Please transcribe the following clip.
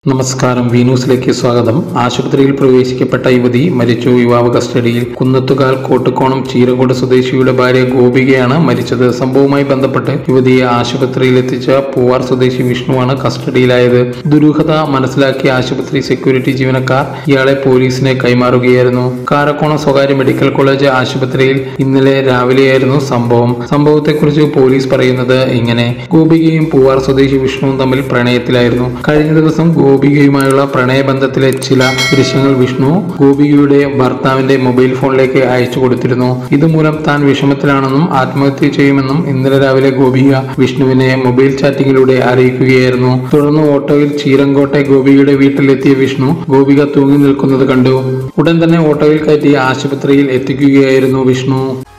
നമസ്കാരം വി ന്യൂസിലേക്ക് സ്വാഗതം ആശുപത്രിയിൽ പ്രവേശിക്കപ്പെട്ട യുവതി മരിച്ചു യുവാവ് കസ്റ്റഡിയിൽ കുന്നത്തുകാൽ കോട്ടുകോണം ചീരകോട് സ്വദേശിയുടെ ഭാര്യ ഗോപികയാണ് മരിച്ചത് സംഭവവുമായി ബന്ധപ്പെട്ട് യുവതിയെ ആശുപത്രിയിൽ എത്തിച്ച പൂവാർ സ്വദേശി വിഷ്ണുവാണ് കസ്റ്റഡിയിലായത് ദുരൂഹത മനസ്സിലാക്കിയ ആശുപത്രി സെക്യൂരിറ്റി ജീവനക്കാർ ഇയാളെ പോലീസിന് കൈമാറുകയായിരുന്നു കാരക്കോണം സ്വകാര്യ മെഡിക്കൽ കോളേജ് ആശുപത്രിയിൽ ഇന്നലെ രാവിലെയായിരുന്നു സംഭവം സംഭവത്തെക്കുറിച്ച് പോലീസ് പറയുന്നത് ഇങ്ങനെ ഗോപികയും പൂവാർ സ്വദേശി വിഷ്ണുവും തമ്മിൽ പ്രണയത്തിലായിരുന്നു കഴിഞ്ഞ ദിവസം ഗോപികയുമായുള്ള പ്രണയബന്ധത്തിലെ ചില ദൃശ്യങ്ങൾ വിഷ്ണു ഗോപികയുടെ ഭർത്താവിന്റെ മൊബൈൽ ഫോണിലേക്ക് അയച്ചു കൊടുത്തിരുന്നു ഇതുമൂലം താൻ വിഷമത്തിലാണെന്നും ആത്മഹത്യ ചെയ്യുമെന്നും ഇന്നലെ രാവിലെ ഗോപിക വിഷ്ണുവിനെ മൊബൈൽ ചാറ്റിങ്ങിലൂടെ അറിയിക്കുകയായിരുന്നു തുടർന്ന് ഓട്ടോയിൽ ചീരങ്കോട്ടെ ഗോപികയുടെ വീട്ടിലെത്തിയ വിഷ്ണു ഗോപിക തൂങ്ങി നിൽക്കുന്നത് കണ്ടു ഉടൻ തന്നെ ഓട്ടോയിൽ കയറ്റി ആശുപത്രിയിൽ എത്തിക്കുകയായിരുന്നു വിഷ്ണു